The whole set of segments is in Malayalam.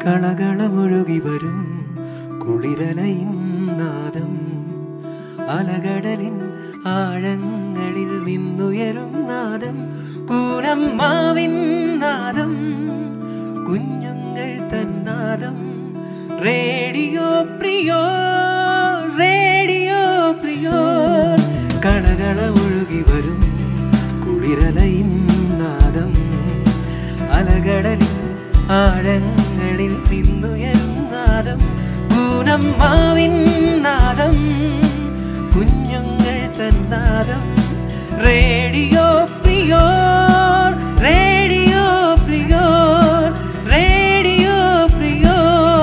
കളകളമൊഴുകി വരും കുളിരലയിൻ നാദം അലകടലിൻ ആഴങ്ങളിൽ നിന്നുയരും നാദം കൂനമ്മാവിൻ നാദം കുഞ്ഞുങ്ങൾ തന്നാദം റേഡിയോ പ്രിയോ റേഡിയോ പ്രിയോ കളകളമൊഴുകി വരും കുളിരലയിൻ നാദം അലകടലിൻ ആഴങ്ങളിൽ നിന്നുയരും നാദം പൂനമ്മാവിൻ നാദം കുഞ്ഞുങ്ങൾ തന്നാദം റേഡിയോ പ്രിയോ റേഡിയോ പ്രിയോ റേഡിയോ പ്രിയോ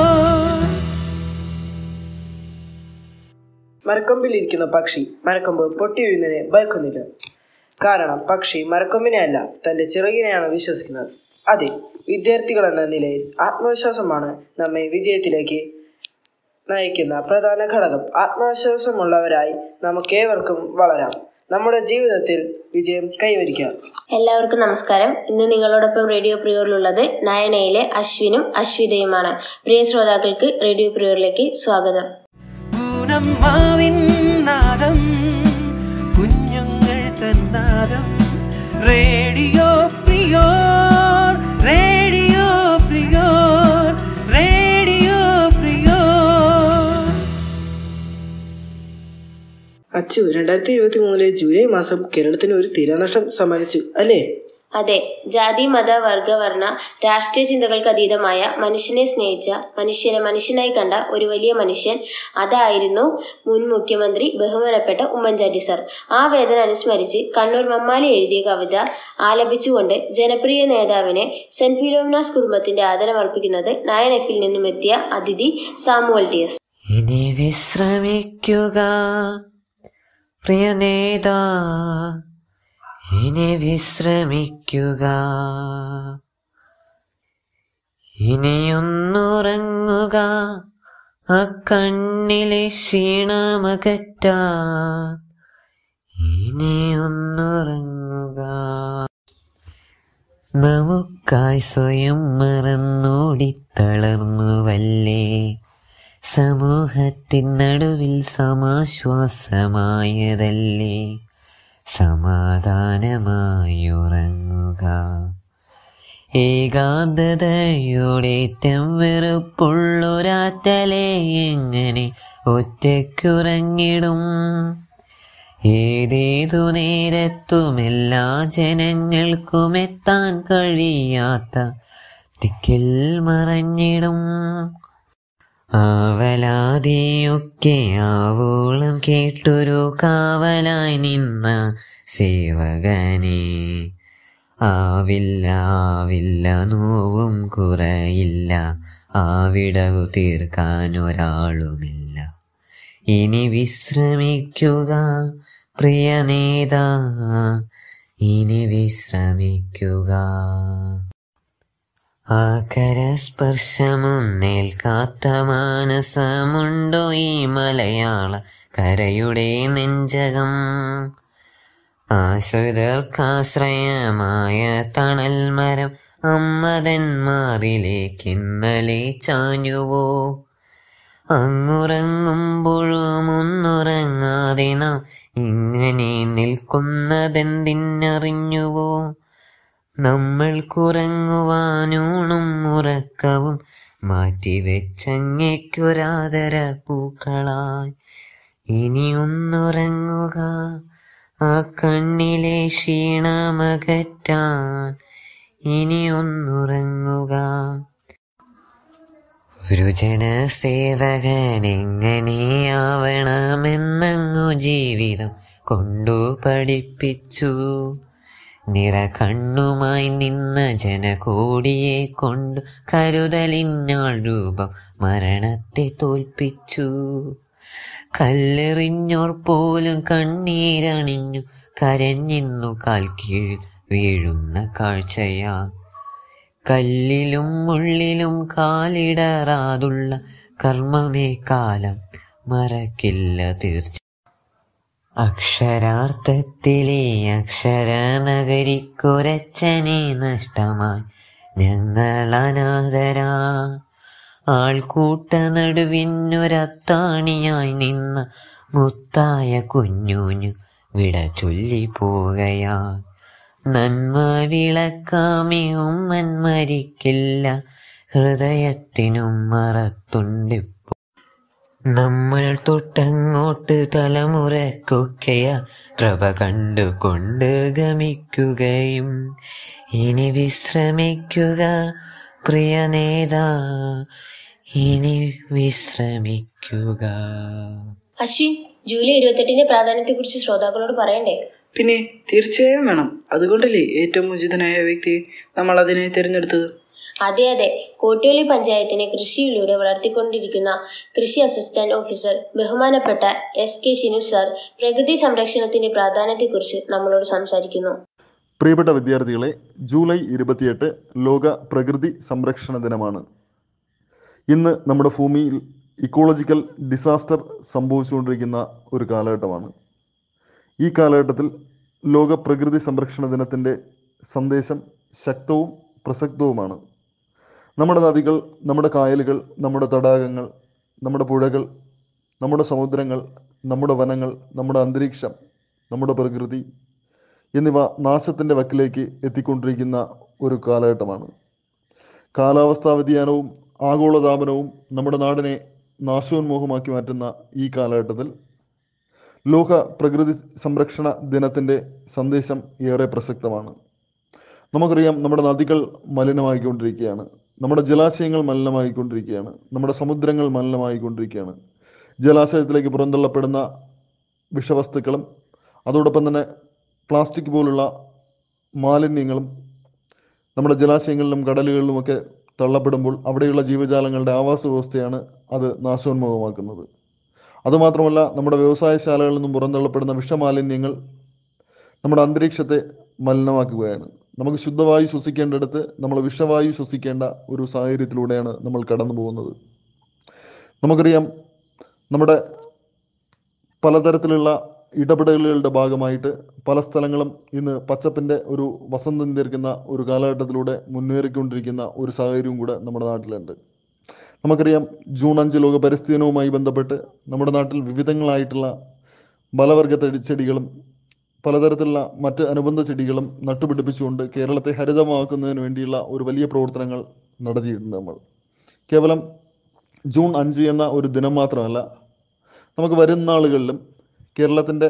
മരക്കൊമ്പിലിരിക്കുന്ന പക്ഷി മരക്കൊമ്പ് പൊട്ടി വീഴുന്നതിനെ ഭയക്കുന്നില്ല കാരണം പക്ഷി മരക്കൊമ്പിനെ അല്ല തൻ്റെ ചിറകിനെയാണ് വിശ്വസിക്കുന്നത് അതെ വിദ്യാർത്ഥികൾ എന്ന നിലയിൽ ആത്മവിശ്വാസമാണ് നമ്മെ വിജയത്തിലേക്ക് നയിക്കുന്ന പ്രധാന ഘടകം ആത്മവിശ്വാസമുള്ളവരായി നമുക്കേവർക്കും വളരാം നമ്മുടെ ജീവിതത്തിൽ വിജയം കൈവരിക്കാം എല്ലാവർക്കും നമസ്കാരം ഇന്ന് നിങ്ങളോടൊപ്പം റേഡിയോ പ്രിയോറിലുള്ളത് നയനയിലെ അശ്വിനും അശ്വിതയുമാണ് പ്രിയ ശ്രോതാക്കൾക്ക് റേഡിയോ പ്രിയോറിലേക്ക് സ്വാഗതം പൂനമ്മാവിൻ നാദം കുഞ്ഞുങ്ങൾ തന്നാദം റേഡിയോ പ്രിയോ റേഡിയോ പ്രിയോ റേഡിയോ പ്രിയോ അച്ചു രണ്ടായിരത്തി ഇരുപത്തി മൂന്നിലെ ജൂലൈ മാസം കേരളത്തിന് ഒരു തീരാനഷ്ടം സമ്മാനിച്ചു അല്ലേ അതെ ജാതി മത വർഗ വർണ്ണ രാഷ്ട്രീയ ചിന്തകൾക്ക് അതീതമായ മനുഷ്യനെ സ്നേഹിച്ച മനുഷ്യനെ മനുഷ്യനായി കണ്ട ഒരു വലിയ മനുഷ്യൻ അതായിരുന്നു മുൻ മുഖ്യമന്ത്രി ബഹുമാനപ്പെട്ട ഉമ്മൻചാണ്ടി സർ ആ വേദന അനുസ്മരിച്ച് കണ്ണൂർ മമ്മാലി എഴുതിയ കവിത ആലപിച്ചുകൊണ്ട് ജനപ്രിയ നേതാവിനെ സെന്റ് ഫിലോമിനാസ് കുടുംബത്തിന്റെ ആദരമർപ്പിക്കുന്നത് നയൻ എഫിൽ നിന്നും എത്തിയ അതിഥി സാമുവൽ ടി എസ് ഇനി വിശ്രമിക്കുക പ്രിയ നേതാ ഇനി വിശ്രമിക്കുക ഇനിയൊന്നുറങ്ങുക ആ കണ്ണിലെ ക്ഷീണമകറ്റാൻ ഇനിയൊന്നുറങ്ങുക നമുക്കായി സ്വയം മറന്നോടി തളർന്നുവല്ലേ സമൂഹത്തിൻ നടുവിൽ സമാശ്വാസമായതല്ലേ സമാധാനമായുറങ്ങുക ഏകാന്തതയോടേറ്റം വെറുപ്പുള്ളൊരാറ്റലെ എങ്ങനെ ഒറ്റയ്ക്കുറങ്ങിടും ഏതേതു നേരത്തും എല്ലാ ജനങ്ങൾക്കും എത്താൻ കഴിയാത്ത ദിക്കിൽ മറഞ്ഞിടും ആവലാതിയൊക്കെ ആവോളം കേട്ടൊരു കാവലായി നിന്ന സേവകനെ ആവില്ല ആവില്ല നോവും കുറയില്ല ആവിടവു തീർക്കാൻ ഒരാളുമില്ല ഇനി വിശ്രമിക്കുക പ്രിയ നേതാ ഇനി വിശ്രമിക്കുക ആകരസ്പർശമൊന്നേൽക്കാത്ത മാനസമുണ്ടോ ഈ മലയാള കരയുടെ നെഞ്ചകം ആശ്രിതർക്കാശ്രയമായ തണൽ മരം അമ്മതന്മാരിലേക്കിന്നലെ ചാഞ്ഞുവോ അങ്ങുറങ്ങുമ്പോഴും ഒന്നുറങ്ങാതെ നാം ഇങ്ങനെ നിൽക്കുന്നതെന്തിനറിഞ്ഞുവോ നമ്മൾക്കുറങ്ങുവാനൂണും ഉറക്കവും മാറ്റിവെച്ചങ്ങയ്ക്കൊരാദര പൂക്കളായി ഇനി ഒന്നുറങ്ങുക ആ കണ്ണിലെ ക്ഷീണമകറ്റാൻ ഇനി ഒന്നുറങ്ങുക ഒരു ജനസേവകൻ എങ്ങനെയാവണമെന്നങ്ങു ജീവിതം കൊണ്ടു പഠിപ്പിച്ചു നിറ കണ്ണുമായി നിന്ന ജനകോടിയെ കൊണ്ടു കരുതലിഞ്ഞാൾ രൂപം മരണത്തെ തോൽപ്പിച്ചു കല്ലെറിഞ്ഞോർ പോലും കണ്ണീരണിഞ്ഞു കരഞ്ഞിന്നു കാൽ കീഴിൽ വീഴുന്ന കാഴ്ചയാ കല്ലിലും മുള്ളിലും കാലിടറാതുള്ള കർമ്മമേ കാലം മറക്കില്ല തീർച്ച അക്ഷരാർത്ഥത്തിലെ അക്ഷര നഗരിക്കൊരച്ചനെ നഷ്ടമായി ഞങ്ങൾ അനാഥരാ ആൾക്കൂട്ട നടുവിനൊരത്താണിയായി നിന്ന മുത്തായ കുഞ്ഞുഞ്ഞു വിട ചൊല്ലി പോകയാ നന്മ വിളക്കാമി ഉമ്മൻ മരിക്കില്ല ഹൃദയത്തിനും മറത്തുണ്ടിപ്പോ നമ്മൾ തൊട്ടങ്ങോട്ട് തലമുറക്കൊക്കെയ പ്രഭ കണ്ടുകൊണ്ട് ഗമിക്കുകയും ഇനി വിശ്രമിക്കുക പ്രിയ നേതാ ഇനി വിശ്രമിക്കുക അശ്വിൻ ജൂലൈ ഇരുപത്തെട്ടിന്റെ പ്രാധാന്യത്തെക്കുറിച്ച് ശ്രോതാക്കളോട് പറയണ്ടേ പിന്നെ തീർച്ചയായും വേണം അതുകൊണ്ടല്ലേ ഏറ്റവും ഉചിതനായ വ്യക്തി നമ്മൾ അതിനെ തിരഞ്ഞെടുത്തത് അതെ അതെ കോട്ടിയോളി പഞ്ചായത്തിനെ കൃഷിയിലൂടെ വളർത്തിക്കൊണ്ടിരിക്കുന്ന കൃഷി അസിസ്റ്റന്റ് ഓഫീസർ ബഹുമാനപ്പെട്ട എസ് കെ ഷിനു സർ പ്രകൃതി സംരക്ഷണത്തിന്റെ പ്രാധാന്യത്തെക്കുറിച്ച് നമ്മളോട് സംസാരിക്കുന്നു പ്രിയപ്പെട്ട വിദ്യാർത്ഥികളെ ജൂലൈ ഇരുപത്തിയെട്ട് ലോക പ്രകൃതി സംരക്ഷണ ദിനമാണ് ഇന്ന് നമ്മുടെ ഭൂമിയിൽ ഇക്കോളജിക്കൽ ഡിസാസ്റ്റർ സംഭവിച്ചുകൊണ്ടിരിക്കുന്ന ഒരു കാലഘട്ടമാണ് ഈ കാലഘട്ടത്തിൽ ലോക പ്രകൃതി സംരക്ഷണ ദിനത്തിൻ്റെ സന്ദേശം ശക്തവും പ്രസക്തവുമാണ് നമ്മുടെ നദികൾ നമ്മുടെ കായലുകൾ നമ്മുടെ തടാകങ്ങൾ നമ്മുടെ പുഴകൾ നമ്മുടെ സമുദ്രങ്ങൾ നമ്മുടെ വനങ്ങൾ നമ്മുടെ അന്തരീക്ഷം നമ്മുടെ പ്രകൃതി എന്നിവ നാശത്തിൻ്റെ വക്കിലേക്ക് എത്തിക്കൊണ്ടിരിക്കുന്ന ഒരു കാലഘട്ടമാണ് കാലാവസ്ഥാ വ്യതിയാനവും ആഗോളതാപനവും നമ്മുടെ നാടിനെ നാശോന്മുഖമാക്കി മാറ്റുന്ന ഈ കാലഘട്ടത്തിൽ ലോക പ്രകൃതി സംരക്ഷണ ദിനത്തിൻ്റെ സന്ദേശം ഏറെ പ്രസക്തമാണ് നമുക്കറിയാം നമ്മുടെ നദികൾ മലിനമായിക്കൊണ്ടിരിക്കുകയാണ് നമ്മുടെ ജലാശയങ്ങൾ മലിനമായിക്കൊണ്ടിരിക്കുകയാണ് നമ്മുടെ സമുദ്രങ്ങൾ മലിനമായിക്കൊണ്ടിരിക്കുകയാണ് ജലാശയത്തിലേക്ക് പുറന്തള്ളപ്പെടുന്ന വിഷവസ്തുക്കളും അതോടൊപ്പം തന്നെ പ്ലാസ്റ്റിക് പോലുള്ള മാലിന്യങ്ങളും നമ്മുടെ ജലാശയങ്ങളിലും കടലുകളിലുമൊക്കെ തള്ളപ്പെടുമ്പോൾ അവിടെയുള്ള ജീവജാലങ്ങളുടെ ആവാസ വ്യവസ്ഥയാണ് അത് നാശോന്മുഖമാക്കുന്നത് അതുമാത്രമല്ല നമ്മുടെ വ്യവസായശാലകളിൽ നിന്നും പുറന്തള്ളപ്പെടുന്ന വിഷമാലിന്യങ്ങൾ നമ്മുടെ അന്തരീക്ഷത്തെ മലിനമാക്കുകയാണ് നമുക്ക് ശുദ്ധവായു ശ്വസിക്കേണ്ടടുത്ത് നമ്മൾ വിഷവായു ശ്വസിക്കേണ്ട ഒരു സാഹചര്യത്തിലൂടെയാണ് നമ്മൾ കടന്നു പോകുന്നത് നമുക്കറിയാം നമ്മുടെ പലതരത്തിലുള്ള ഇടപെടലുകളുടെ ഭാഗമായിട്ട് പല സ്ഥലങ്ങളും ഇന്ന് പച്ചപ്പിൻ്റെ ഒരു വസന്തം തീർക്കുന്ന ഒരു കാലഘട്ടത്തിലൂടെ മുന്നേറിക്കൊണ്ടിരിക്കുന്ന ഒരു സാഹചര്യവും കൂടെ നമ്മുടെ നാട്ടിലുണ്ട് നമുക്കറിയാം ജൂൺ അഞ്ച് ലോക പരിസ്ഥിതി ദിനവുമായി ബന്ധപ്പെട്ട് നമ്മുടെ നാട്ടിൽ വിവിധങ്ങളായിട്ടുള്ള ബലവർഗ ചെടി- ചെടികളും പലതരത്തിലുള്ള മറ്റ് അനുബന്ധ ചെടികളും നട്ടുപിടിപ്പിച്ചുകൊണ്ട് കേരളത്തെ ഹരിതമാക്കുന്നതിന് വേണ്ടിയുള്ള ഒരു വലിയ പ്രവർത്തനങ്ങൾ നടത്തിയിട്ടുണ്ട് നമ്മൾ കേവലം ജൂൺ അഞ്ച് എന്ന ഒരു ദിനം മാത്രമല്ല നമുക്ക് വരുന്ന നാളുകളിലും കേരളത്തിൻ്റെ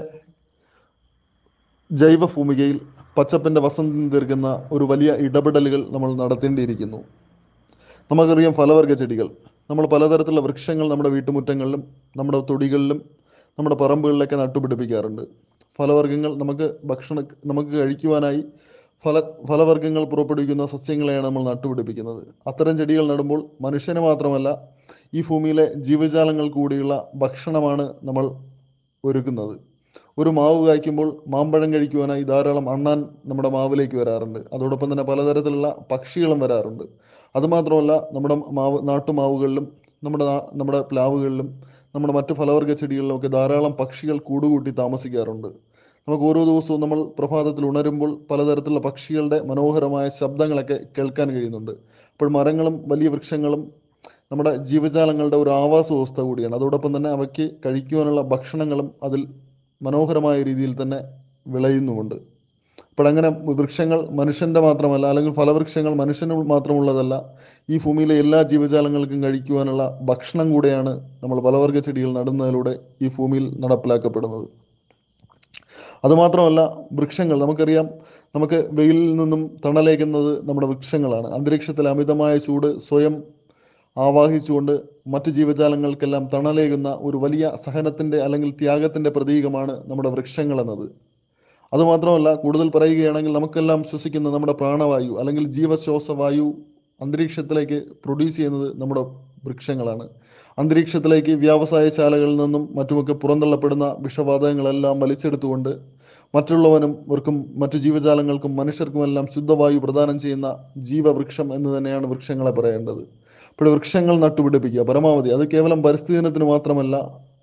ജൈവ ഭൂമികയിൽ പച്ചപ്പിൻ്റെ വസന്തം തീർക്കുന്ന ഒരു വലിയ ഇടപെടലുകൾ നമ്മൾ നടത്തേണ്ടിയിരിക്കുന്നു നമുക്കറിയാം ഫലവർഗ ചെടികൾ നമ്മൾ പലതരത്തിലുള്ള വൃക്ഷങ്ങൾ നമ്മുടെ വീട്ടുമുറ്റങ്ങളിലും നമ്മുടെ തൊടികളിലും നമ്മുടെ പറമ്പുകളിലൊക്കെ നട്ടുപിടിപ്പിക്കാറുണ്ട് ഫലവർഗ്ഗങ്ങൾ നമുക്ക് ഭക്ഷണ നമുക്ക് കഴിക്കുവാനായി ഫല ഫലവർഗ്ഗങ്ങൾ പുറപ്പെടുവിക്കുന്ന സസ്യങ്ങളെയാണ് നമ്മൾ നട്ടുപിടിപ്പിക്കുന്നത് അത്തരം ചെടികൾ നടുമ്പോൾ മനുഷ്യന് മാത്രമല്ല ഈ ഭൂമിയിലെ ജീവജാലങ്ങൾ കൂടിയുള്ള ഭക്ഷണമാണ് നമ്മൾ ഒരുക്കുന്നത് ഒരു മാവ് കായ്ക്കുമ്പോൾ മാമ്പഴം കഴിക്കുവാനായി ധാരാളം അണ്ണാൻ നമ്മുടെ മാവിലേക്ക് വരാറുണ്ട് അതോടൊപ്പം തന്നെ പലതരത്തിലുള്ള പക്ഷികളും വരാറുണ്ട് അതുമാത്രമല്ല നമ്മുടെ മാവ് നാട്ടുമാവുകളിലും നമ്മുടെ നാ- നമ്മുടെ പ്ലാവുകളിലും നമ്മുടെ മറ്റു ഫലവർഗ ചെടികളിലും ഒക്കെ ധാരാളം പക്ഷികൾ കൂടുകൂട്ടി താമസിക്കാറുണ്ട് നമുക്ക് ഓരോ ദിവസവും നമ്മൾ പ്രഭാതത്തിൽ ഉണരുമ്പോൾ പലതരത്തിലുള്ള പക്ഷികളുടെ മനോഹരമായ ശബ്ദങ്ങളൊക്കെ കേൾക്കാൻ കഴിയുന്നുണ്ട് അപ്പോൾ മരങ്ങളും വലിയ വൃക്ഷങ്ങളും നമ്മുടെ ജീവജാലങ്ങളുടെ ഒരു ആവാസ വ്യവസ്ഥ കൂടിയാണ് അതോടൊപ്പം തന്നെ അവയ്ക്ക് കഴിക്കുവാനുള്ള ഭക്ഷണങ്ങളും അതിൽ മനോഹരമായ രീതിയിൽ തന്നെ വിളയുന്നുമുണ്ട് അപ്പോൾ അങ്ങനെ വൃക്ഷങ്ങൾ മനുഷ്യൻ്റെ മാത്രമല്ല അല്ലെങ്കിൽ ഫലവൃക്ഷങ്ങൾ മനുഷ്യന് മാത്രമുള്ളതല്ല ഈ ഭൂമിയിലെ എല്ലാ ജീവജാലങ്ങൾക്കും കഴിക്കുവാനുള്ള ഭക്ഷണം കൂടെയാണ് നമ്മൾ പലവർഗ ചെടികൾ നടുന്നതിലൂടെ ഈ ഭൂമിയിൽ നടപ്പിലാക്കപ്പെടുന്നത് അതുമാത്രമല്ല വൃക്ഷങ്ങൾ നമുക്കറിയാം നമുക്ക് വെയിലിൽ നിന്നും തണലേക്കുന്നത് നമ്മുടെ വൃക്ഷങ്ങളാണ് അന്തരീക്ഷത്തിൽ അമിതമായ ചൂട് സ്വയം ആവാഹിച്ചുകൊണ്ട് മറ്റു ജീവജാലങ്ങൾക്കെല്ലാം തണലേകുന്ന ഒരു വലിയ സഹനത്തിൻ്റെ അല്ലെങ്കിൽ ത്യാഗത്തിൻ്റെ പ്രതീകമാണ് നമ്മുടെ വൃക്ഷങ്ങൾ എന്നത് അതുമാത്രമല്ല കൂടുതൽ പറയുകയാണെങ്കിൽ നമുക്കെല്ലാം ശ്വസിക്കുന്ന നമ്മുടെ പ്രാണവായു അല്ലെങ്കിൽ ജീവശ്വാസവായു അന്തരീക്ഷത്തിലേക്ക് പ്രൊഡ്യൂസ് ചെയ്യുന്നത് നമ്മുടെ വൃക്ഷങ്ങളാണ് അന്തരീക്ഷത്തിലേക്ക് വ്യാവസായശാലകളിൽ നിന്നും മറ്റുമൊക്കെ പുറന്തള്ളപ്പെടുന്ന വിഷവാതകങ്ങളെല്ലാം വലിച്ചെടുത്തുകൊണ്ട് മറ്റുള്ളവനും ഇവർക്കും മറ്റു ജീവജാലങ്ങൾക്കും മനുഷ്യർക്കുമെല്ലാം ശുദ്ധവായു പ്രദാനം ചെയ്യുന്ന ജീവവൃക്ഷം എന്ന് തന്നെയാണ് വൃക്ഷങ്ങളെ പറയേണ്ടത് അപ്പോൾ വൃക്ഷങ്ങൾ നട്ടുപിടിപ്പിക്കുക പരമാവധി അത് കേവലം പരിസ്ഥിതി ദിനത്തിന് മാത്രമല്ല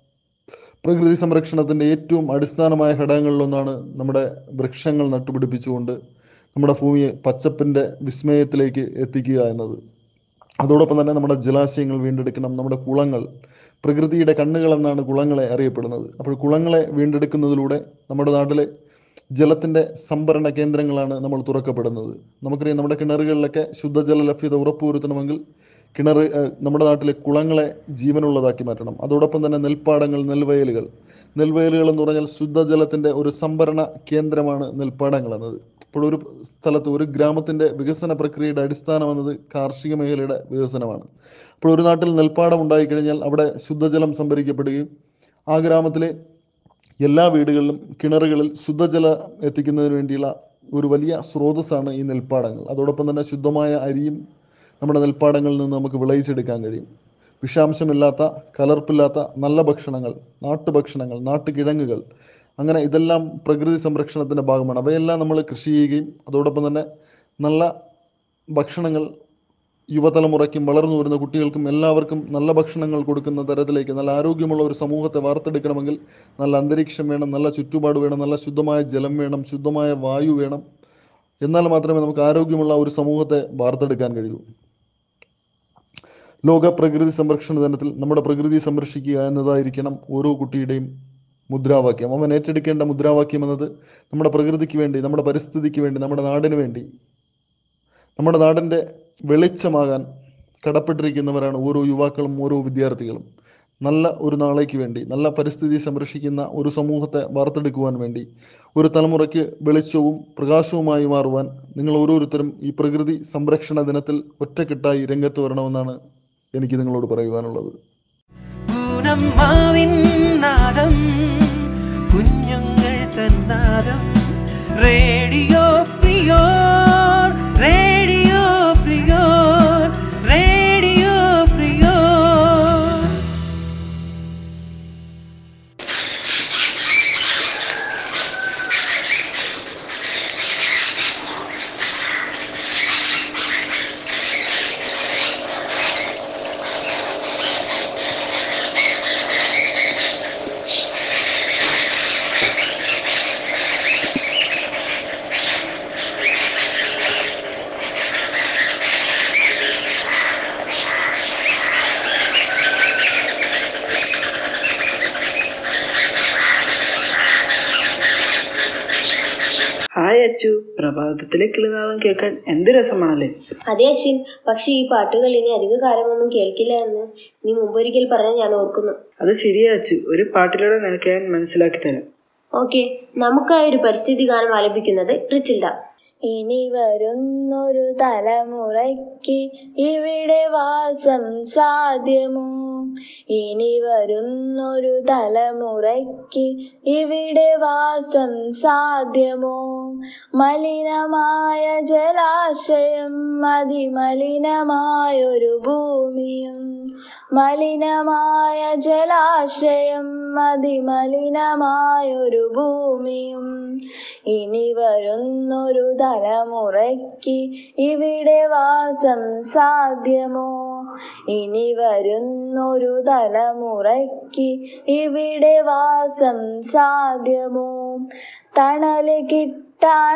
പ്രകൃതി സംരക്ഷണത്തിൻ്റെ ഏറ്റവും അടിസ്ഥാനമായ ഘടകങ്ങളിലൊന്നാണ് നമ്മുടെ വൃക്ഷങ്ങൾ നട്ടുപിടിപ്പിച്ചുകൊണ്ട് നമ്മുടെ ഭൂമിയെ പച്ചപ്പിൻ്റെ വിസ്മയത്തിലേക്ക് എത്തിക്കുക എന്നത് അതോടൊപ്പം തന്നെ നമ്മുടെ ജലാശയങ്ങൾ വീണ്ടെടുക്കണം നമ്മുടെ കുളങ്ങൾ പ്രകൃതിയുടെ കണ്ണുകൾ എന്നാണ് കുളങ്ങളെ അറിയപ്പെടുന്നത് അപ്പോൾ കുളങ്ങളെ വീണ്ടെടുക്കുന്നതിലൂടെ നമ്മുടെ നാട്ടിലെ ജലത്തിന്റെ സംഭരണ കേന്ദ്രങ്ങളാണ് നമ്മൾ തുറക്കപ്പെടുന്നത് നമുക്കറിയാം നമ്മുടെ കിണറുകളിലൊക്കെ ശുദ്ധജല ലഭ്യത ഉറപ്പുവരുത്തണമെങ്കിൽ കിണർ ഏഹ്, നമ്മുടെ നാട്ടിലെ കുളങ്ങളെ ജീവനുള്ളതാക്കി മാറ്റണം അതോടൊപ്പം തന്നെ നെൽപ്പാടങ്ങൾ നെൽവയലുകൾ നെൽവയലുകൾ എന്ന് പറഞ്ഞാൽ ശുദ്ധജലത്തിന്റെ ഒരു സംഭരണ കേന്ദ്രമാണ് നെൽപ്പാടങ്ങൾ എന്നത് അപ്പോൾ ഒരു സ്ഥലത്ത് ഒരു ഗ്രാമത്തിന്റെ വികസന പ്രക്രിയയുടെ അടിസ്ഥാനം എന്നത് കാർഷിക മേഖലയുടെ വികസനമാണ് അപ്പോൾ ഒരു നാട്ടിൽ നെൽപ്പാടം ഉണ്ടായിക്കഴിഞ്ഞാൽ അവിടെ ശുദ്ധജലം സംഭരിക്കപ്പെടുകയും ആ ഗ്രാമത്തിലെ എല്ലാ വീടുകളിലും കിണറുകളിൽ ശുദ്ധജലം എത്തിക്കുന്നതിന് വേണ്ടിയുള്ള ഒരു വലിയ സ്രോതസ്സാണ് ഈ നെൽപ്പാടങ്ങൾ അതോടൊപ്പം തന്നെ ശുദ്ധമായ അരിയും നമ്മുടെ നെൽപ്പാടങ്ങളിൽ നിന്ന് നമുക്ക് വിളയിച്ചെടുക്കാൻ കഴിയും വിഷാംശമില്ലാത്ത കലർപ്പില്ലാത്ത നല്ല ഭക്ഷണങ്ങൾ നാട്ടുഭക്ഷണങ്ങൾ നാട്ടുകിഴങ്ങുകൾ അങ്ങനെ ഇതെല്ലാം പ്രകൃതി സംരക്ഷണത്തിന്റെ ഭാഗമാണ് അവയെല്ലാം നമ്മൾ കൃഷി ചെയ്യുകയും അതോടൊപ്പം തന്നെ നല്ല ഭക്ഷണങ്ങൾ യുവതലമുറയ്ക്കും വളർന്നു വരുന്ന കുട്ടികൾക്കും എല്ലാവർക്കും നല്ല ഭക്ഷണങ്ങൾ കൊടുക്കുന്ന തരത്തിലേക്ക് നല്ല ആരോഗ്യമുള്ള ഒരു സമൂഹത്തെ വാർത്തെടുക്കണമെങ്കിൽ നല്ല അന്തരീക്ഷം വേണം നല്ല ചുറ്റുപാട് വേണം നല്ല ശുദ്ധമായ ജലം വേണം ശുദ്ധമായ വായു വേണം എന്നാൽ മാത്രമേ നമുക്ക് ആരോഗ്യമുള്ള ഒരു സമൂഹത്തെ വാർത്തെടുക്കാൻ കഴിയൂ ലോക പ്രകൃതി സംരക്ഷണ ദിനത്തിൽ നമ്മുടെ പ്രകൃതി സംരക്ഷിക്കുക എന്നതായിരിക്കണം ഓരോ കുട്ടിയുടെയും മുദ്രാവാക്യം അവൻ ഏറ്റെടുക്കേണ്ട മുദ്രാവാക്യം എന്നത് നമ്മുടെ പ്രകൃതിക്ക് വേണ്ടി നമ്മുടെ പരിസ്ഥിതിക്ക് വേണ്ടി നമ്മുടെ നാടിന് വേണ്ടി നമ്മുടെ നാടിൻ്റെ വെളിച്ചമാകാൻ കടപ്പെട്ടിരിക്കുന്നവരാണ് ഓരോ യുവാക്കളും ഓരോ വിദ്യാർത്ഥികളും നല്ല ഒരു നാളേക്ക് വേണ്ടി നല്ല പരിസ്ഥിതി സംരക്ഷിക്കുന്ന ഒരു സമൂഹത്തെ വാർത്തെടുക്കുവാൻ വേണ്ടി ഒരു തലമുറയ്ക്ക് വെളിച്ചവും പ്രകാശവുമായി മാറുവാൻ നിങ്ങൾ ഓരോരുത്തരും ഈ പ്രകൃതി സംരക്ഷണ ദിനത്തിൽ ഒറ്റക്കെട്ടായി രംഗത്ത് വരണമെന്നാണ് എനിക്ക് നിങ്ങളോട് പറയുവാനുള്ളത് പൂനമ്മാവിൻ നാദം കുഞ്ഞുങ്ങൾ തന്നാദം റേഡിയോ പ്രിയോർ റേഡിയോ പ്രിയോർ റേഡിയോ പ്രിയോർ ഹായ് അച്ചു പ്രഭാതത്തിലെ കിളിനാദം കേൾക്കാൻ എന്ത് രസമാണല്ലേ അതെ അശ്വിൻ പക്ഷെ ഈ പാട്ടുകൾ ഇനി അധിക കാലമൊന്നും കേൾക്കില്ല എന്ന് നീ മുമ്പൊരിക്കൽ പറഞ്ഞ ഞാൻ ഓർക്കുന്നു അത് ശരിയാ അച്ചു ഒരു പാട്ടിലൂടെ നിനക്ക് ഞാൻ മനസ്സിലാക്കി തരാം ഓക്കെ നമുക്കായി ഒരു പരിസ്ഥിതി ഗാനം ആലപിക്കുന്നത് റിച്ചിൽഡ ഇനി വരുന്നൊരു തലമുറയ്ക്ക് ഇവിടെ വാസം സാധ്യമോ ഇനി വരുന്നൊരു തലമുറയ്ക്ക് ഇവിടെ വാസം സാധ്യമോ മലിനമായ ജലാശയം അതിമലിനമായൊരു ഭൂമിയും മലിനമായ ജലാശയം അതിമലിനമായൊരു ഭൂമിയും ഇനി വരുന്നൊരു തലമുറയ്ക്ക് ഇവിടെ വാസം സാധ്യമോ ഇനി വരുന്നൊരു തലമുറയ്ക്ക് ഇവിടെ വാസം സാധ്യമോ തണല് കിട്ടാൻ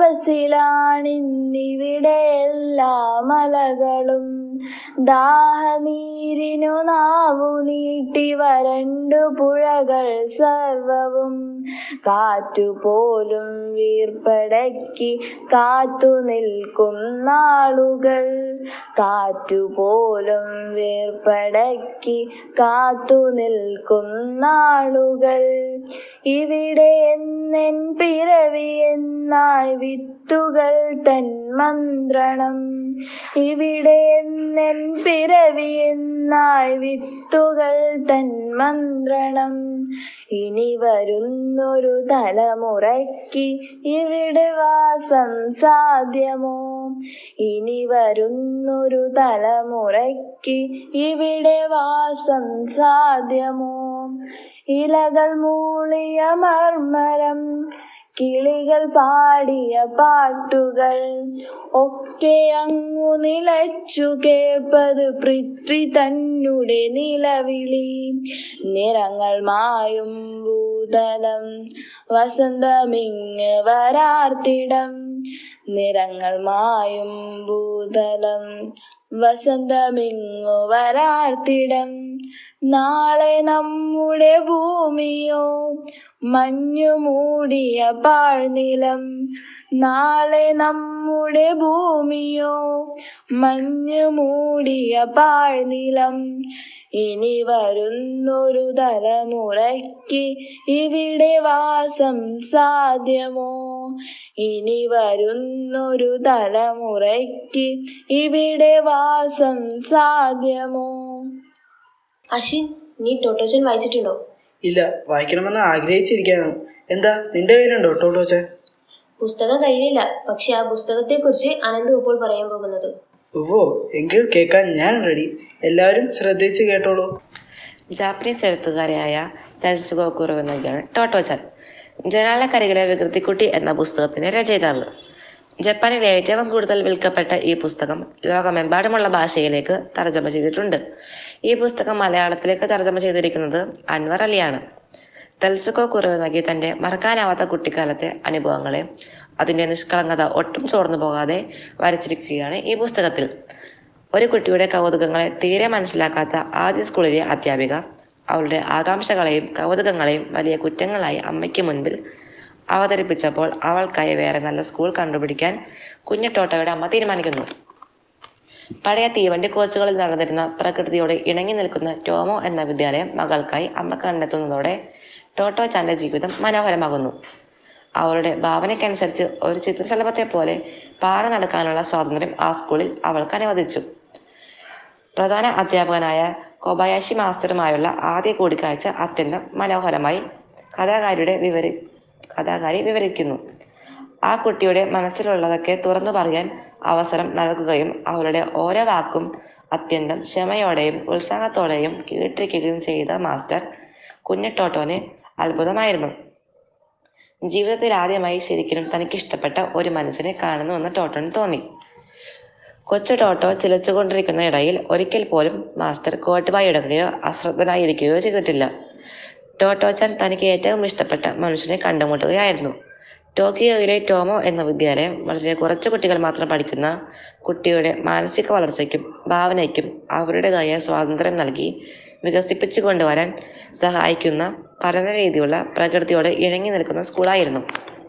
തപസിലാണിന്നിവിടെ എല്ലാ മലകളും ദാഹനീരിനു നാവു നീട്ടി വരണ്ടു പുഴകൾ സർവവും കാറ്റുപോലും വീർപ്പടക്കി കാത്തു നിൽക്കും നാളുകൾ കാറ്റുപോലും വീർപ്പടക്കി കാത്തു നിൽക്കും നാളുകൾ ഇവിടെ എന്നെൻ പിറവി എന്നായി വിത്തുകൾ തൻ മന്ത്രണം ഇവിടെ എന്നെൻ പിറവി എന്നായി വിത്തുകൾ തൻ മന്ത്രണം ഇനി വരുന്നൊരു തലമുറയ്ക്ക് ഇവിടെ വാസം സാധ്യമോ ഇനി വരുന്നൊരു തലമുറയ്ക്ക് ഇവിടെ വാസം സാധ്യമോ ഇലകൾ മൂളിയ മർമരം കിളികൾ പാടിയ പാട്ടുകൾ ഒക്കെ അങ്ങു നിലച്ചു കേൾപ്പത് പൃഥ്വി തന്നുടെ നിലവിളി നിറങ്ങൾ മായും ഭൂതലം വസന്തമിങ് വരാർത്തിടം നിറങ്ങൾ മായും ഭൂതലം വസന്തമിങ്ങു വരാർത്തിടം നാളെ നമ്മുടെ ഭൂമിയോ മഞ്ഞു മൂടിയ പാഴ്നിലം നാളെ നമ്മുടെ ഭൂമിയോ മഞ്ഞു മൂടിയ പാഴ്നിലം ഇനി വരുന്നൊരു തലമുറയ്ക്ക് ഇവിടെ വാസം സാധ്യമോ ഇനി വരുന്നൊരു തലമുറയ്ക്ക് ഇവിടെ വാസം സാധ്യമോ അശ്വിൻ നീ ടോട്ടോച്ചൻ വായിച്ചിട്ടുണ്ടോ ഇല്ല വായിക്കണമെന്ന് ആഗ്രഹിച്ചിരിക്കുകയാണ് എന്താ നിന്റെ കയ്യിലുണ്ടോ ടോട്ടോച്ചൻ പുസ്തകം കയ്യിലില്ല പക്ഷെ ആ പുസ്തകത്തെക്കുറിച്ച് അനന്തു ഇപ്പോൾ പറയാൻ പോകുന്നത് ഓ എങ്കിൽ കേൾക്കാൻ ഞാൻ റെഡി എല്ലാവരും ശ്രദ്ധിച്ച് കേട്ടോളൂ ജാപ്പനീസ് എഴുത്തുകാരിയായ തെസുഗോ കുറുവെന്നൊക്കെയാണ് ടോട്ടോചൻ ജനാലക്കരികിലെ വികൃതിക്കുട്ടി എന്ന പുസ്തകത്തിന്റെ രചയിതാവ് ജപ്പാനിൽ ഏറ്റവും കൂടുതൽ വിൽക്കപ്പെട്ട ഈ പുസ്തകം ലോകമെമ്പാടുമുള്ള ഭാഷയിലേക്ക് തർജ്ജമ ചെയ്തിട്ടുണ്ട് ഈ പുസ്തകം മലയാളത്തിലേക്ക് തർജ്ജമ ചെയ്തിരിക്കുന്നത് അൻവർ അലിയാണ് തെൽസുക്കോ കുറുവനഗി തന്റെ മറക്കാനാവാത്ത കുട്ടിക്കാലത്തെ അനുഭവങ്ങളെ അതിന്റെ നിഷ്കളങ്കത ഒട്ടും ചോർന്നു പോകാതെ വരച്ചിരിക്കുകയാണ് ഈ പുസ്തകത്തിൽ ഒരു കുട്ടിയുടെ കൗതുകങ്ങളെ തീരെ മനസ്സിലാക്കാത്ത ആദ്യ സ്കൂളിലെ അധ്യാപിക അവളുടെ ആകാംക്ഷകളെയും കൗതുകങ്ങളെയും വലിയ കുറ്റങ്ങളായി അമ്മയ്ക്ക് മുൻപിൽ അവതരിപ്പിച്ചപ്പോൾ അവൾക്കായി വേറെ നല്ല സ്കൂൾ കണ്ടുപിടിക്കാൻ കുഞ്ഞു ടോട്ടോയുടെ അമ്മ തീരുമാനിക്കുന്നു പഴയ തീവണ്ടി കോച്ചുകളിൽ നടന്നിരുന്ന പ്രകൃതിയോട് ഇണങ്ങി നിൽക്കുന്ന ടോമോ എന്ന വിദ്യാലയം മകൾക്കായി അമ്മ കണ്ടെത്തുന്നതോടെ ടോട്ടോ ചാന്റെ ജീവിതം മനോഹരമാകുന്നു അവളുടെ ഭാവനയ്ക്കനുസരിച്ച് ഒരു ചിത്രശലഭത്തെ പോലെ പാറ നടക്കാനുള്ള സ്വാതന്ത്ര്യം ആ സ്കൂളിൽ അവൾക്ക് അനുവദിച്ചു പ്രധാന അധ്യാപകനായ കൊബയാഷി മാസ്റ്ററുമായുള്ള ആദ്യ കൂടിക്കാഴ്ച അത്യന്തം മനോഹരമായി കഥാകാരിയുടെ വിവരി കഥാകാരി വിവരിക്കുന്നു ആ കുട്ടിയുടെ മനസ്സിലുള്ളതൊക്കെ തുറന്നു പറയാൻ അവസരം നൽകുകയും അവളുടെ ഓരോ വാക്കും അത്യന്തം ക്ഷമയോടെയും ഉത്സാഹത്തോടെയും കേട്ടിരിക്കുകയും ചെയ്ത മാസ്റ്റർ കുഞ്ഞിട്ടോട്ടോന് അത്ഭുതമായിരുന്നു ജീവിതത്തിൽ ആദ്യമായി ശരിക്കും തനിക്കിഷ്ടപ്പെട്ട ഒരു മനുഷ്യനെ കാണുന്നുവെന്ന് ടോട്ടോന് തോന്നി കൊച്ചു ടോട്ടോ ചിലച്ചുകൊണ്ടിരിക്കുന്ന ഇടയിൽ ഒരിക്കൽ പോലും മാസ്റ്റർ കോട്ടുവായി ഇടുകയോ അശ്രദ്ധനായിരിക്കുകയോ ചെയ്തിട്ടില്ല ടോട്ടോച്ചാൻ തനിക്ക് ഏറ്റവും ഇഷ്ടപ്പെട്ട മനുഷ്യനെ കണ്ടുമുട്ടുകയായിരുന്നു ടോക്കിയോയിലെ ടോമോ എന്ന വിദ്യാലയം വളരെ കുറച്ച് കുട്ടികൾ മാത്രം പഠിക്കുന്ന കുട്ടിയുടെ മാനസിക വളർച്ചയ്ക്കും ഭാവനയ്ക്കും അവരുടേതായ സ്വാതന്ത്ര്യം നൽകി വികസിപ്പിച്ചു കൊണ്ടുവരാൻ സഹായിക്കുന്ന പഠന രീതിയുള്ള പ്രകൃതിയോട് ഇണങ്ങി നിൽക്കുന്ന സ്കൂളായിരുന്നു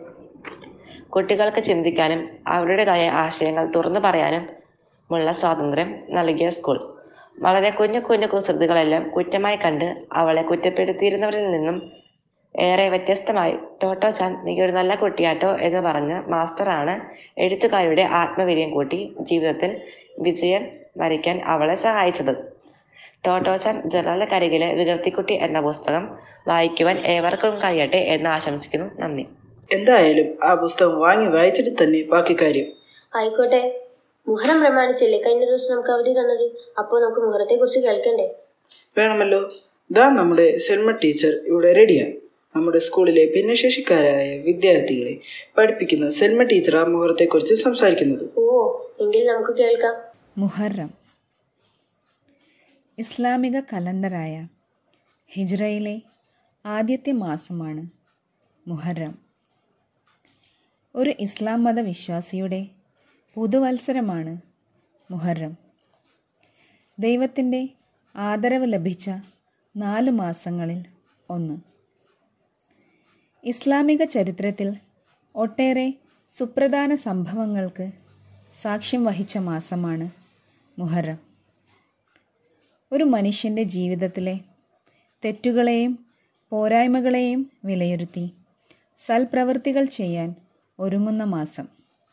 കുട്ടികൾക്ക് ചിന്തിക്കാനും അവരുടേതായ ആശയങ്ങൾ തുറന്നു പറയാനും ഉള്ള സ്വാതന്ത്ര്യം നൽകിയ സ്കൂൾ വളരെ കുഞ്ഞു കുഞ്ഞു കുസൃതികളെല്ലാം കുറ്റമായി കണ്ട് അവളെ കുറ്റപ്പെടുത്തിയിരുന്നവരിൽ നിന്നും ഏറെ വ്യത്യസ്തമായി ടോട്ടോ ചാൻ നീ ഒരു നല്ല കുട്ടിയാട്ടോ എന്ന് പറഞ്ഞ് മാസ്റ്ററാണ് എഴുത്തുകാരുടെ ആത്മവീര്യം കൂട്ടി ജീവിതത്തിൽ വിജയം വരിക്കാൻ അവളെ സഹായിച്ചത് ടോട്ടോ ചാൻ ജനലക്കരികിലെ വികൃതിക്കുട്ടി എന്ന പുസ്തകം വായിക്കുവാൻ ഏവർക്കും കഴിയട്ടെ എന്ന് ആശംസിക്കുന്നു നന്ദി എന്തായാലും ആ പുസ്തകം വാങ്ങി വായിച്ചിട്ട് തന്നെ ബാക്കി കാര്യം ആയിക്കോട്ടെ മുഹറം പ്രമാണിച്ചല്ലേ കഴിഞ്ഞ ദിവസം നമുക്ക് അവധി തന്നത് അപ്പോൾ നമുക്ക് മുഹറത്തെ കുറിച്ച് കേൾക്കണ്ടേ വേണമല്ലോ ദാ നമ്മുടെ സെൽമ ടീച്ചർ ഇവിടെ റെഡിയാണ് നമ്മുടെ സ്കൂളിലെ ഭിന്നശേഷിക്കാരായ വിദ്യാർത്ഥികളെ പഠിപ്പിക്കുന്ന സെൽമ ടീച്ചർ ആ മുഹൂർത്തത്തെക്കുറിച്ച് സംസാരിക്കുന്നത് ഓ എങ്കിൽ നമുക്ക് കേൾക്കാം മുഹറം ഇസ്ലാമിക കലണ്ടറായ ഹിജ്റയിലെ ആദ്യത്തെ മാസമാണ് മുഹറം ഒരു ഇസ്ലാം മത വിശ്വാസിയുടെ പുതുവത്സരമാണ് മുഹറം ദൈവത്തിൻ്റെ ആദരവ് ലഭിച്ച നാല് മാസങ്ങളിൽ ഒന്ന് ഇസ്ലാമിക ചരിത്രത്തിൽ ഒട്ടേറെ സുപ്രധാന സംഭവങ്ങൾക്ക് സാക്ഷ്യം വഹിച്ച മാസമാണ് മുഹറം ഒരു മനുഷ്യൻ്റെ ജീവിതത്തിലെ തെറ്റുകളെയും പോരായ്മകളെയും വിലയിരുത്തി സൽപ്രവൃത്തികൾ ചെയ്യാൻ ഒരുങ്ങുന്ന മാസം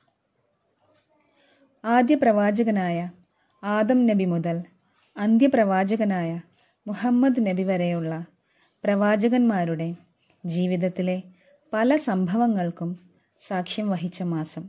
ആദ്യ പ്രവാചകനായ ആദം നബി മുതൽ അന്ത്യപ്രവാചകനായ മുഹമ്മദ് നബി വരെയുള്ള പ്രവാചകന്മാരുടെ ജീവിതത്തിലെ പല സംഭവങ്ങൾക്കും സാക്ഷ്യം വഹിച്ച മാസം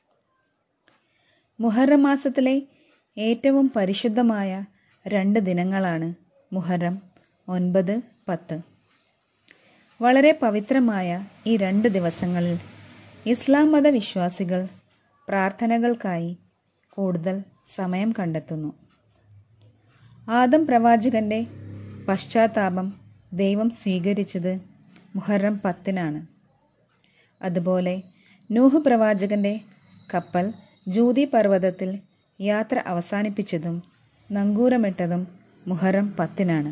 മുഹറം മാസത്തിലെ ഏറ്റവും പരിശുദ്ധമായ രണ്ട് ദിനങ്ങളാണ് മുഹറം ഒൻപത് പത്ത് വളരെ പവിത്രമായ ഈ രണ്ട് ദിവസങ്ങളിൽ ഇസ്ലാം മത വിശ്വാസികൾ പ്രാർത്ഥനകൾക്കായി കൂടുതൽ സമയം കണ്ടെത്തുന്നു ആദം പ്രവാചകന്റെ പശ്ചാത്താപം ദൈവം സ്വീകരിച്ചത് മുഹറം പത്തിനാണ് അതുപോലെ നൂഹ് പ്രവാചകന്റെ കപ്പൽ ജൂതി പർവ്വതത്തിൽ യാത്ര അവസാനിപ്പിച്ചതും നങ്കൂരമിട്ടതും മുഹറം പത്തിനാണ്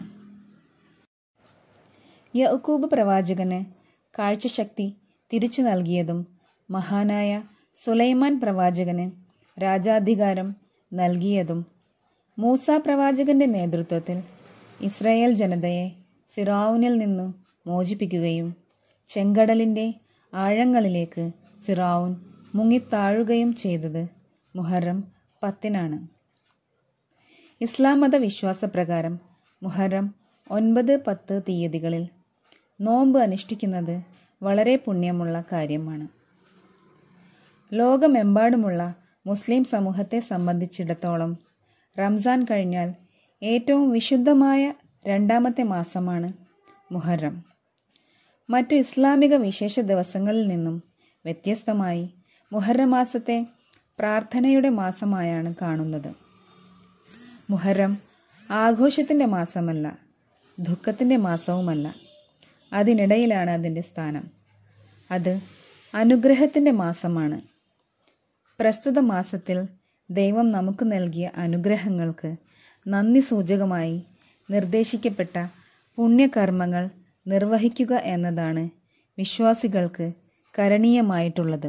യഅക്കൂബ് പ്രവാചകന് കാഴ്ചശക്തി തിരിച്ചു നൽകിയതും മഹാനായ സുലൈമാൻ പ്രവാചകന് രാജാധികാരം നൽകിയതും മൂസ പ്രവാചകന്റെ നേതൃത്വത്തിൽ ഇസ്രായേൽ ജനതയെ ഫിറാവുനിൽ നിന്നു മോചിപ്പിക്കുകയും ചെങ്കടലിൻ്റെ ആഴങ്ങളിലേക്ക് ഫിറാവുൻ മുങ്ങിത്താഴുകയും ചെയ്തത് മുഹറം പത്തിനാണ് ഇസ്ലാം മത വിശ്വാസപ്രകാരം മുഹറം ഒൻപത് പത്ത് തീയതികളിൽ നോമ്പ് അനുഷ്ഠിക്കുന്നത് വളരെ പുണ്യമുള്ള കാര്യമാണ് ലോകമെമ്പാടുമുള്ള മുസ്ലിം സമൂഹത്തെ സംബന്ധിച്ചിടത്തോളം റംസാൻ കഴിഞ്ഞാൽ ഏറ്റവും വിശുദ്ധമായ രണ്ടാമത്തെ മാസമാണ് മുഹറം മറ്റു ഇസ്ലാമിക വിശേഷ ദിവസങ്ങളിൽ നിന്നും വ്യത്യസ്തമായി മുഹറം മാസത്തെ പ്രാർത്ഥനയുടെ മാസമായാണ് കാണുന്നത് മുഹറം ആഘോഷത്തിൻ്റെ മാസമല്ല ദുഃഖത്തിൻ്റെ മാസവുമല്ല അതിനിടയിലാണ് അതിൻ്റെ സ്ഥാനം അത് അനുഗ്രഹത്തിൻ്റെ മാസമാണ് പ്രസ്തുത മാസത്തിൽ ദൈവം നമുക്ക് നൽകിയ അനുഗ്രഹങ്ങൾക്ക് നന്ദി സൂചകമായി നിർദ്ദേശിക്കപ്പെട്ട പുണ്യകർമ്മങ്ങൾ നിർവഹിക്കുക എന്നതാണ് വിശ്വാസികൾക്ക് കരണീയമായിട്ടുള്ളത്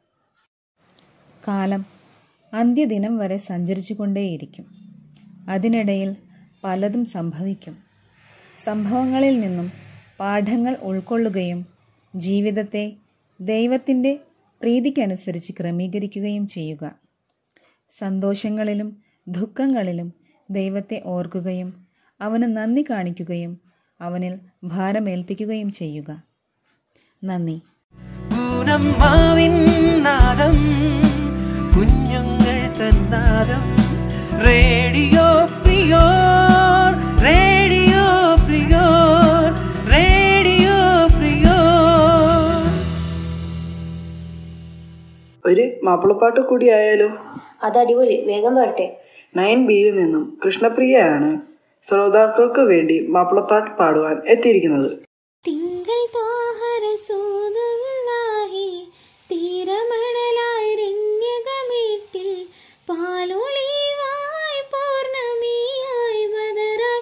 കാലം അന്ത്യദിനം വരെ സഞ്ചരിച്ചുകൊണ്ടേയിരിക്കും അതിനിടയിൽ പലതും സംഭവിക്കും സംഭവങ്ങളിൽ നിന്നും പാഠങ്ങൾ ഉൾക്കൊള്ളുകയും ജീവിതത്തെ ദൈവത്തിൻ്റെ പ്രീതിക്കനുസരിച്ച് ക്രമീകരിക്കുകയും ചെയ്യുക സന്തോഷങ്ങളിലും ദുഃഖങ്ങളിലും ദൈവത്തെ ഓർക്കുകയും അവന് നന്ദി കാണിക്കുകയും അവനിൽ ഭാരമേൽപ്പിക്കുകയും ചെയ്യുക നന്ദി ഊനം മാവിൻ നാദം കുഞ്ഞുങ്ങൾ തന്നാദം റേഡിയോ പ്രിയോർ റേഡിയോ പ്രിയോർ റേഡിയോ പ്രിയോർ ഒരു മാപ്പിളപ്പാട്ട് കൂടിയായാലോ അത് അടിപൊളി വേഗം വരട്ടെ നയൻ ബിയിൽ നിന്നും കൃഷ്ണപ്രിയയാണ് ശ്രോതാക്കൾക്ക് വേണ്ടി മാപ്പിളപ്പാട്ട് പാടുവാൻ എത്തിയിരിക്കുന്നത് തിങ്കൾ ത്വാഹരസൂതുല്ലാഹി തീരമണലായി രണ്യകമേട്ടിൽ പാലൊളിവായി പൗർണമിയായി ബദറായി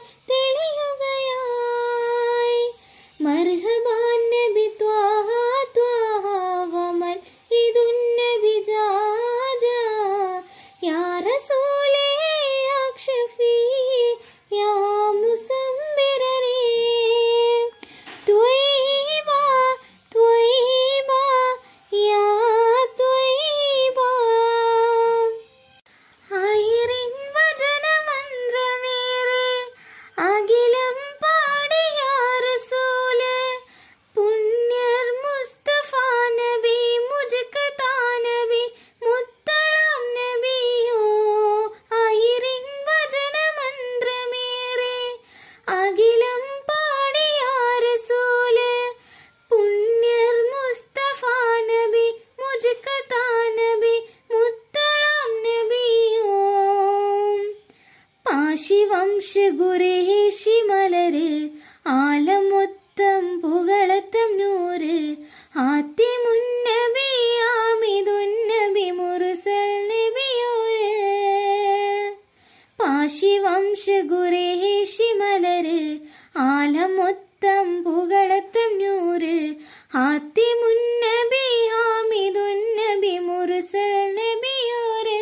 തെളിയുകയായി മർഹബാൻ നബി ത്വാഹ ത്വാഹ വമൻ ഇതുൻ നബി ജാജ യാ റസൂലേ അക്ഷഫി യാ മുസമ്മിരനേ ത്വയ്ബ ത്വയ്ബ യാ ത്വയ്ബ ആയിരം വചനമന്ത്രമേറെ അഖിലം പാടിയ റസൂല് പുണ്യർ മുസ്തഫ നബി മുജ്ക്ക് നബി മുത്തളം നബിയോ ആയിരം വചനമന്ത്രമേറെ അഖിലം പാടിയ റസൂല് പുണ്യർ മുസ്തഫ നബി മുജ്ക്ക് നബി മുത്തളം നബിയോ പാശിവംശ ഗുരേശി മലര് ആലമൊത്തം പുകളത്തം നൂറ് ആത്തി മുന്നബി ആമിതുന്നബി മുറുസൽ നബിയോര് പാശിവംശ ഗുരേശി മലര് ആലമൊത്തം പുകളത്തം നൂറ് ആത്തി മുന്നബി ആമിതുന്നബി മുറുസൽ നബിയോര്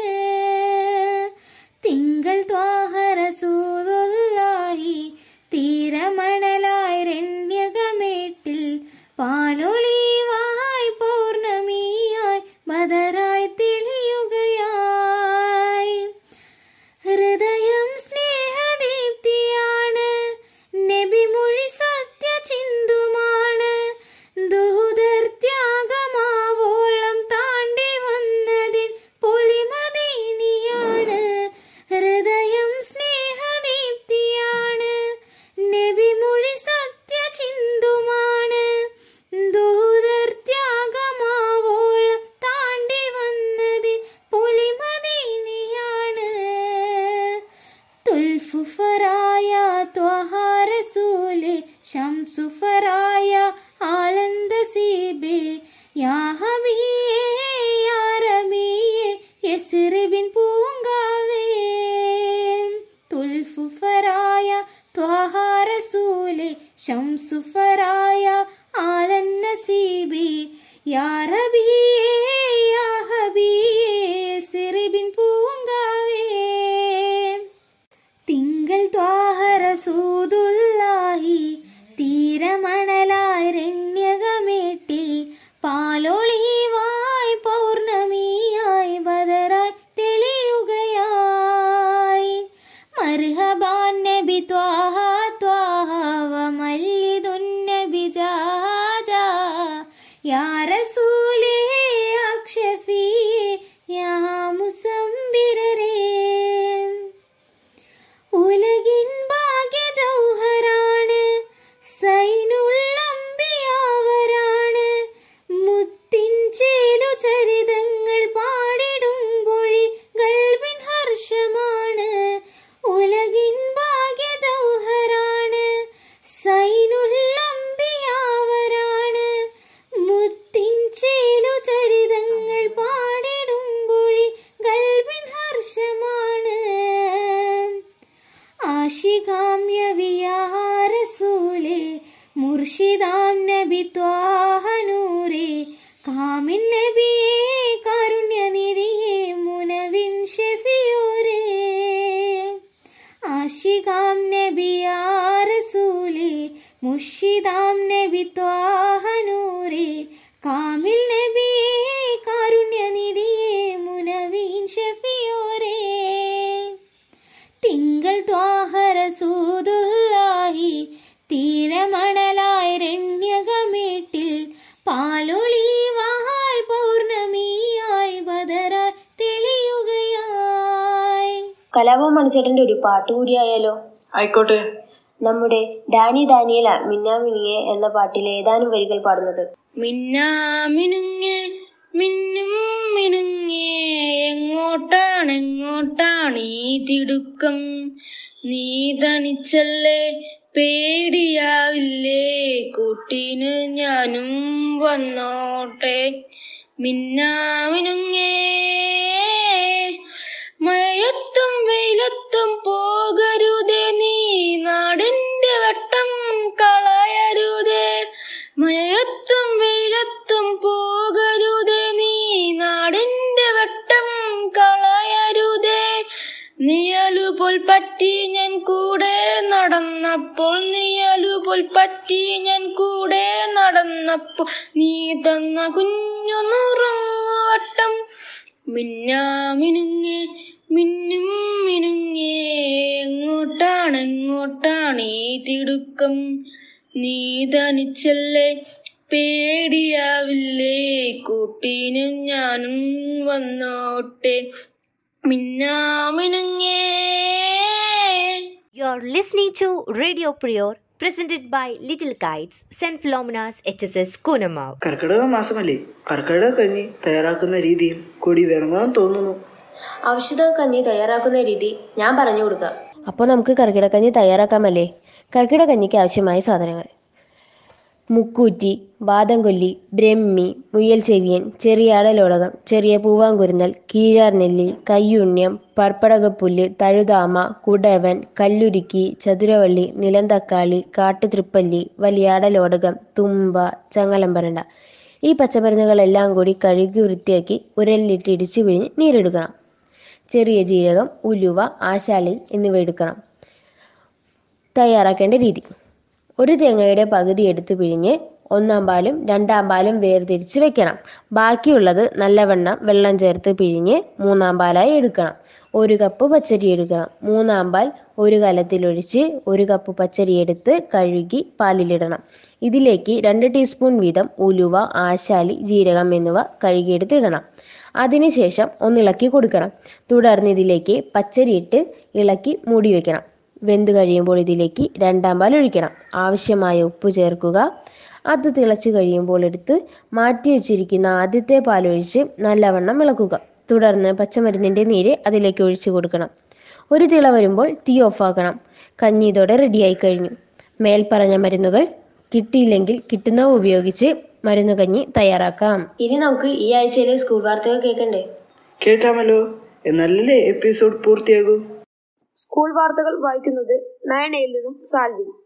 തിങ്കൾ ത്വാഹരസൂറുല്ലാഹി തീരമണലായി രണ്യകമേട്ടിൽ പാലൊളിവായി പൗർണമിയായി ബദറായി തെളിയുകയായി ഹൃദയം സ്നേഹദീപ്തിയാണ് നബിമൊഴി സത്യചിന്തുമാണ് ദൂതർ ത്യാഗമാവോളം താണ്ടി വന്നതിൻ പൊളിമദീനിയാണ് ഹൃദയം സ്നേഹദീപ്തിയാണ് നബിമൊഴി സത്യചിന്തുമാണ് ദൂതർ ത്യാഗമാവോളം താണ്ടി വന്നതിൻ പൊലിമദീനിയാണ് തുൽഫുഫറായ ത്വഹാരസൂലെ ശംസുഫറായ ആനന്ദ സീബേ യാ ഹബിയേ യാ റബിയേ യസ്രിബിൻ പൂങ്കാവേ ശംസുഫറായ ആലൻ നസീബി യാ റബിയേ യാ ഹബിയേ സിറിബിൻ പൂങ്കാവേ തിങ്കൾ ത്വാഹറസൂതുല്ലാഹി തീരമണലാരണ്യകമേട്ടിൽ പാലൊളിവായി പൗർണമിയായി ബദറായി തെളിയുകയായി മർഹബാൻ നബി ത്വാഹ ത്വാഹ വമല്ലിദുൻ നബി ജാജ യാ റസൂലേ അക്ഷഫിയേ യാ മുസംബിരരേ ഉലകിൻ ഭാഗ്യ ജൗഹറാണ് സൈനുള്ളമ്പിയാവരാണ് മുത്തിൻ ചേലു ചരിതങ്ങൾ പാടിടുമ്പൊഴി ഗൽബിൻ ഹർഷമാണ് ഉലകിൻ ഭാഗ്യ ജൗഹറാണ് സൈനുള്ളമ്പിയാവരാണ് മുത്തിൻ ചേലു ചരിതങ്ങൾ പാടിടുമ്പൊഴി ഗൽബിൻ ഹർഷമാണ് ആശികാമ്യവിയാരസൂലേ മുർഷിദാം നബി ത്വാഹനൂരേ കാമിൻ നബിയേ കാരുണ്യനിധിയേ മുനവിൻ ഷെഫിയോരേ ആശികാം നബിയാരസൂലേ മുർഷിദാം നബി ത്വാഹനൂരേ കാമിൽ നബിയേ കാരുണ്യനിധിയേ മുനവിൻ ഷെഫിയോരേ തിങ്കൾ ത്വാഹരസൂതുല്ലാഹി തീരമണലായി രണ്യകമേട്ടിൽ പാലൊളിവായി പൗർണമിയായി ബദറായി തെളിയുകയായി കലാപം മണിച്ചേട്ടന്റെ ഒരു പാട്ട് കൂടിയായാലോ ആയിക്കോട്ടെ നമ്മുടെ ഡാനി ദാനിയല മിന്നാമിനിയെ എന്ന പാട്ടിലെ ഏതാനും വരികൾ പാടുന്നത് മിന്നാമിനുങ്ങേ മിന്നും മിനുങ്ങേ എങ്ങോട്ടാണ് എങ്ങോട്ടാണ് ഈ തിടുക്കം നീ തനിച്ചല്ലേ പേടിയാവില്ലേ കൂട്ടിന് ഞാനും വന്നോട്ടെ മിന്നാമിനുങ്ങേ മഴയത്തും വെയിലത്തും പോകരുതേ നീ നാടിന്റെ വട്ടം കളയരുതേ മഴയത്തും വെയിലത്തും പോകരുതേ നീ നാടിന്റെ വട്ടം കളയരുതേ നിയലുപോൽ പറ്റി ഞാൻ കൂടെ നടന്നപ്പോൾ നിയലുപോൽ പറ്റി ഞാൻ കൂടെ നടന്നപ്പോൾ നീ തന്ന കുഞ്ഞു നുറങ്ങുവട്ടം മിന്നാമിനുങ്ങേ മിന്നും മിനുങ്ങേ എങ്ങോട്ടാണ് എങ്ങോട്ടാണ് ഈ തിടുക്കം നീ തനിച്ചല്ലേ പേടിയാവില്ലേ കൂട്ടിന് ഞാനും വന്നോട്ടെ മിന്നാമിനുങ്ങേ You're listening to Radio Prior, presented by Little Kites, St. Philomena's HSS Kunamav. കർക്കിടക മാസമല്ലേ കർക്കിടക കഞ്ഞി തയ്യാറാക്കുന്ന രീതിയും കൂടി വേണമെന്ന് തോന്നുന്നു ഔഷധ കഞ്ഞി തയ്യാറാക്കുന്ന രീതി ഞാൻ പറഞ്ഞു കൊടുക്കാം അപ്പോൾ നമുക്ക് കർക്കിടക്കഞ്ഞി തയ്യാറാക്കാമല്ലേ കർക്കിടകഞ്ഞിക്ക് ആവശ്യമായ സാധനങ്ങൾ മുക്കൂറ്റി ബാദംകൊല്ലി ബ്രഹ്മി മുയൽ ചെവിയൻ ചെറിയ അടലോടകം ചെറിയ പൂവാങ്കുരുന്നൽ കീഴാർ നെല്ലി കയ്യുണ്യം പർപ്പടകപ്പുല്ല് തഴുതാമ കുടവൻ കല്ലുരുക്കി ചതുരവള്ളി നിലന്തക്കാളി കാട്ടുതൃപ്പല്ലി വലിയ അടലോടകം തുമ്പ ചങ്ങലമ്പരണ്ട ഈ പച്ചമരുന്നുകളെല്ലാം കൂടി കഴുകി വൃത്തിയാക്കി ഉരലിലിട്ട് ഇടിച്ചു പിഴിഞ്ഞ് നീരെടുക്കണം ചെറിയ ജീരകം ഉലുവ ആശാളിൽ എന്നിവ എടുക്കണം തയ്യാറാക്കേണ്ട രീതി ഒരു തേങ്ങയുടെ പകുതി എടുത്തു പിഴിഞ്ഞ് ഒന്നാം പാലും രണ്ടാം പാലും വേർതിരിച്ച് വെക്കണം ബാക്കിയുള്ളത് നല്ലവണ്ണം വെള്ളം ചേർത്ത് പിഴിഞ്ഞ് മൂന്നാം പാലായി എടുക്കണം ഒരു കപ്പ് പച്ചരി എടുക്കണം മൂന്നാം പാൽ ഒരു കലത്തിലൊഴിച്ച് ഒരു കപ്പ് പച്ചരി എടുത്ത് കഴുകി പാലിലിടണം ഇതിലേക്ക് രണ്ട് ടീസ്പൂൺ വീതം ഉലുവ ആശാലി ജീരകം എന്നിവ കഴുകിയെടുത്ത് ഇടണം അതിനുശേഷം ഒന്നിളക്കി കൊടുക്കണം തുടർന്ന് ഇതിലേക്ക് പച്ചരി ഇട്ട് ഇളക്കി മൂടി വെക്കണം വെന്ത് കഴിയുമ്പോൾ ഇതിലേക്ക് രണ്ടാം പാൽ ഒഴിക്കണം ആവശ്യമായ ഉപ്പ് ചേർക്കുക അത് തിളച്ച് കഴിയുമ്പോൾ എടുത്ത് മാറ്റി വെച്ചിരിക്കുന്ന ആദ്യത്തെ പാലൊഴിച്ച് നല്ലവണ്ണം ഇളക്കുക തുടർന്ന് പച്ചമരുന്നിൻ്റെ നീര് അതിലേക്ക് ഒഴിച്ചു കൊടുക്കണം ഒരു തിള വരുമ്പോൾ തീ ഓഫാക്കണം കഞ്ഞി ഇതോടെ റെഡിയായി കഴിഞ്ഞു മേൽപ്പറഞ്ഞ മരുന്നുകൾ കിട്ടിയില്ലെങ്കിൽ കിട്ടുന്നവ ഉപയോഗിച്ച് മരുന്ന് കഞ്ഞി തയ്യാറാക്കാം ഇനി നമുക്ക് ഈ ആഴ്ചയിലെ സ്കൂൾ വാർത്തകൾ കേൾക്കണ്ടേ കേൾക്കാമല്ലോ എന്നല്ലേ എപ്പിസോഡ് പൂർത്തിയാകൂ സ്കൂൾ വാർത്തകൾ വായിക്കുന്നത് നയനയിൽ നിന്നും സാൽവിൻ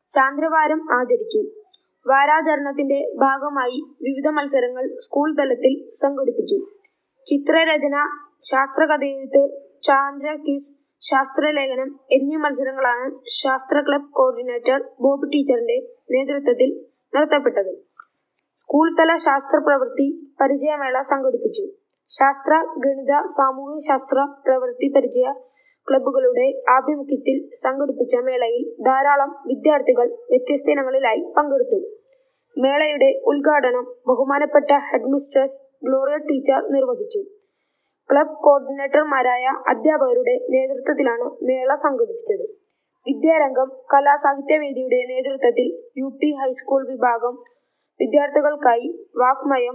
ചാന്ദ്രവാരം ആചരിച്ചു വാരാചരണത്തിന്റെ ഭാഗമായി വിവിധ മത്സരങ്ങൾ സ്കൂൾ തലത്തിൽ സംഘടിപ്പിച്ചു ചിത്രരചന ശാസ്ത്രകഥയെഴുത്ത് ചാന്ദ്ര ക്വിസ് ശാസ്ത്രലേഖനം എന്നീ മത്സരങ്ങളാണ് ശാസ്ത്ര ക്ലബ് കോർഡിനേറ്റർ ബോബ് ടീച്ചറിന്റെ നേതൃത്വത്തിൽ നടത്തപ്പെട്ടത് സ്കൂൾ തല ശാസ്ത്ര പ്രവൃത്തി പരിചയമേള സംഘടിപ്പിച്ചു ശാസ്ത്ര ഗണിത സാമൂഹ്യ ശാസ്ത്ര പ്രവൃത്തി പരിചയ ക്ലബ്ബുകളുടെ ആഭിമുഖ്യത്തിൽ സംഘടിപ്പിച്ച മേളയിൽ ധാരാളം വിദ്യാർത്ഥികൾ വ്യത്യസ്ത ഇനങ്ങളിലായി പങ്കെടുത്തു മേളയുടെ ഉദ്ഘാടനം ബഹുമാനപ്പെട്ട ഹെഡ്മിസ്ട്രസ് ഗ്ലോറിയ ടീച്ചർ നിർവഹിച്ചു ക്ലബ് കോർഡിനേറ്റർമാരായ അധ്യാപകരുടെ നേതൃത്വത്തിലാണ് മേള സംഘടിപ്പിച്ചത് വിദ്യാരംഗം കലാസാഹിത്യവേദിയുടെ നേതൃത്വത്തിൽ യു പി ഹൈസ്കൂൾ വിഭാഗം വിദ്യാർത്ഥികൾക്കായി വാഗ്മയം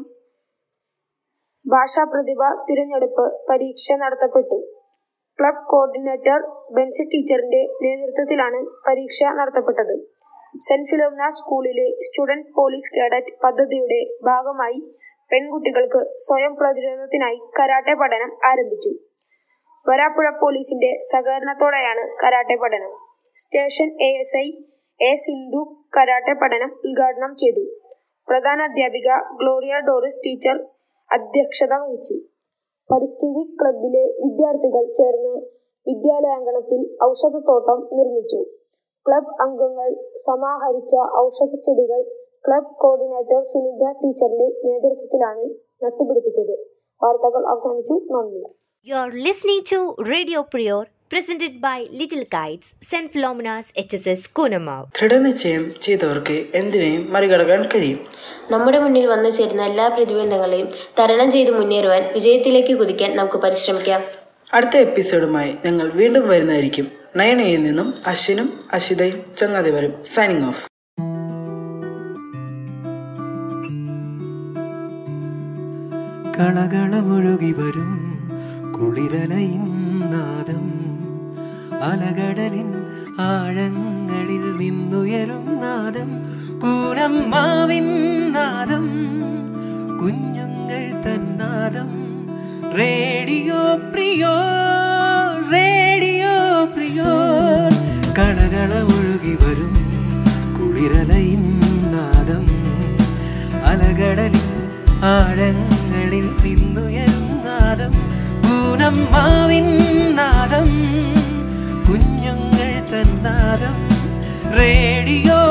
ഭാഷാപ്രതിഭ തിരഞ്ഞെടുപ്പ് പരീക്ഷ നടത്തപ്പെട്ടു ക്ലബ് കോർഡിനേറ്റർ ബെൻസി ടീച്ചറിന്റെ നേതൃത്വത്തിലാണ് പരീക്ഷ നടത്തപ്പെട്ടത് സെന്റ് ഫിലോമിന സ്കൂളിലെ സ്റ്റുഡന്റ് പോലീസ് കേഡറ്റ് പദ്ധതിയുടെ ഭാഗമായി പെൺകുട്ടികൾക്ക് സ്വയം പ്രതിരോധത്തിനായി കരാട്ടെ പഠനം ആരംഭിച്ചു വരാപ്പുഴ പോലീസിന്റെ സഹകരണത്തോടെയാണ് കരാട്ടെ പഠനം station A S I A Sindhu karate പഠനം ഉദ്ഘാടനം ചെയ്തു പ്രധാന അധ്യാപിക ഗ്ലോറിയ ഡോറിസ് ടീച്ചർ അധ്യക്ഷത വഹിച്ചു പരിസ്ഥിതി ക്ലബിലെ വിദ്യാർത്ഥികൾ ചേർന്ന് വിദ്യാലയാങ്കണത്തിൽ ഔഷധത്തോട്ടം നിർമ്മിച്ചു ക്ലബ് അംഗങ്ങൾ സമാഹരിച്ച ഔഷധച്ചെടികൾ ക്ലബ് കോർഡിനേറ്റർ സുനിത ടീച്ചറിന്റെ നേതൃത്വത്തിലാണ് നട്ടുപിടിപ്പിച്ചത് വാർത്തകൾ അവസാനിച്ചു നന്ദി You're listening to Radio Prior, presented by Little Kites, St. Philomena's HSS Kunamav. ദൃഢനിശ്ചയം ചെയ്തവർക്ക് എന്തിനേയും മറികടക്കാൻ കഴിയും നമ്മുടെ മുന്നിൽ വന്നു ചേരുന്ന എല്ലാ പ്രതിബന്ധങ്ങളെയും തരണം ചെയ്ത് മുന്നേറുവാൻ വിജയത്തിലേക്ക് കുതിക്കാൻ നമുക്ക് പരിശ്രമിക്കാം അടുത്ത എപ്പിസോഡുമായി ഞങ്ങൾ വീണ്ടും വരുന്നതായിരിക്കും നയനയിൽ നിന്നും അശ്വിനും അഷിതയും ചങ്ങാതിവരും സൈനിങ് ഓഫ് കളകളമൊഴുകി വരും കുളിരലയിന്നാദം അലകടലിൻ ആഴങ്ങളിൽ നിന്നുയരും നാദം കൂനമ്മാവിൻ നാദം കുഞ്ഞുങ്ങൾ തന്നാദം റേഡിയോ പ്രിയോ റേഡിയോ പ്രിയോ കളകളമൊഴുകി വരും കുളിരലയിന്നാദം അലകടലിൻ ആഴങ്ങളിൽ നിന്നുയരും നാദം പൂനമ്മാവിൻ നാദം കുഞ്ഞുങ്ങൾ തന്നാദം റേഡിയോ